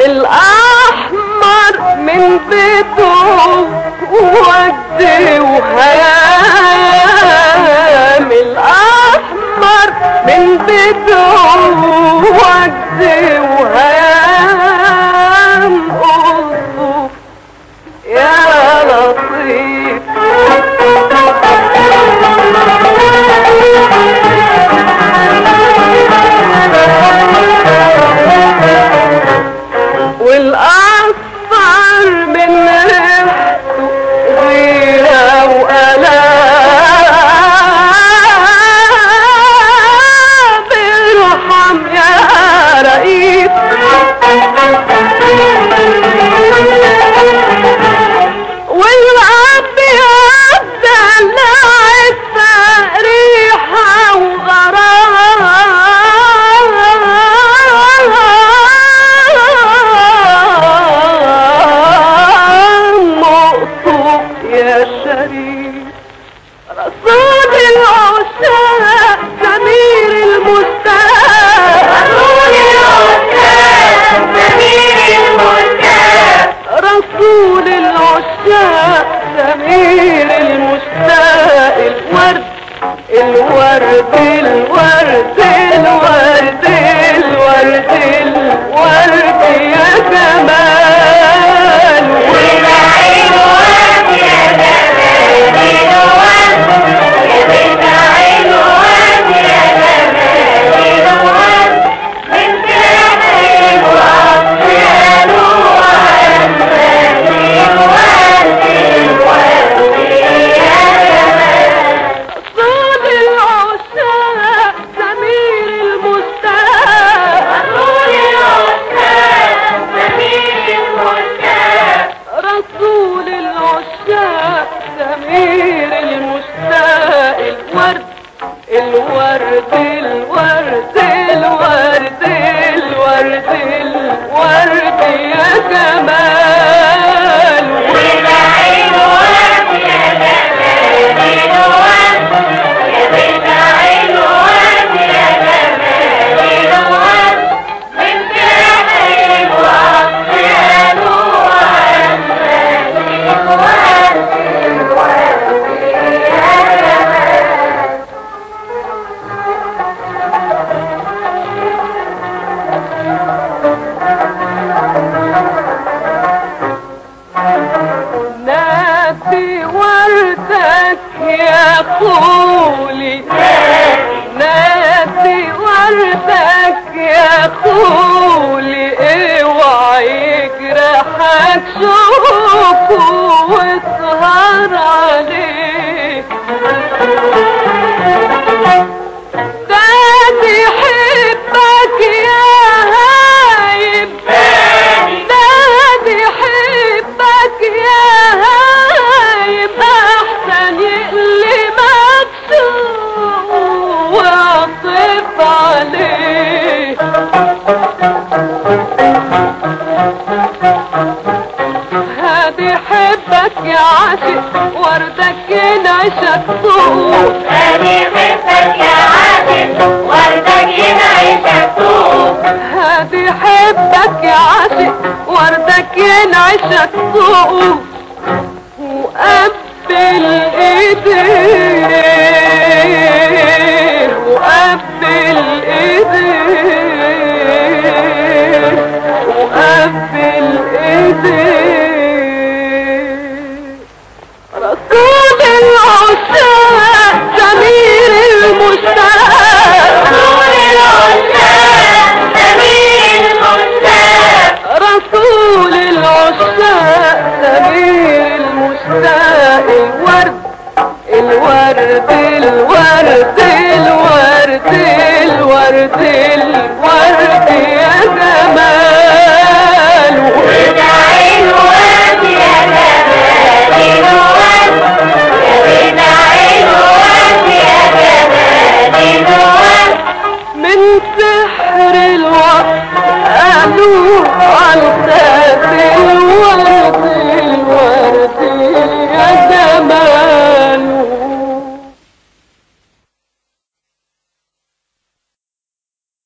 والاحمر من بيته ود وهيام الاحمر من بيته ود وهيام قصه يا لطيف والأصفر من ريحته غيرة وألام ارحم يا رئيس والعب يبدأ لعب ريحة وغرام مقصوب يا شريف رسول العشاق سمير المستاق رسول العشاق سمير المستاق رسول العشاق سمير المشتاق الورد الورد الورد الورد الورد الورد يا جمال والعين ورد يا جمال الورد يا بنت عين ورد يا جمال الورد بنت عين ورد يا نور الورد الورد يا جمال صوت العشاق سمير المستاق رسول العشاق سمير المستاق رسول العشاق سمير المشتاق الورد الورد الورد الورد الورد الورد يا جمال والعين ورد يا جمال الورد يا بنت عين ورد يا جمال الورد بنت عين ورد يا نور الورد الورد يا جمال نادي وردك يا خولي نادي وردك يا خولي اوعى يجرحك شوفه واسهر عليه دادي حبك يا هايب دادي حبك يا هايب احسن يقلبك سوء واعطف عليه هادي حبك يا عاشق وردك ينعشك طول هادي حبك يا عاشق وردك ينعشك طوب هادي حبك يا عاشق وردك ينعشك طول وقبل ايديه وقبل ايديه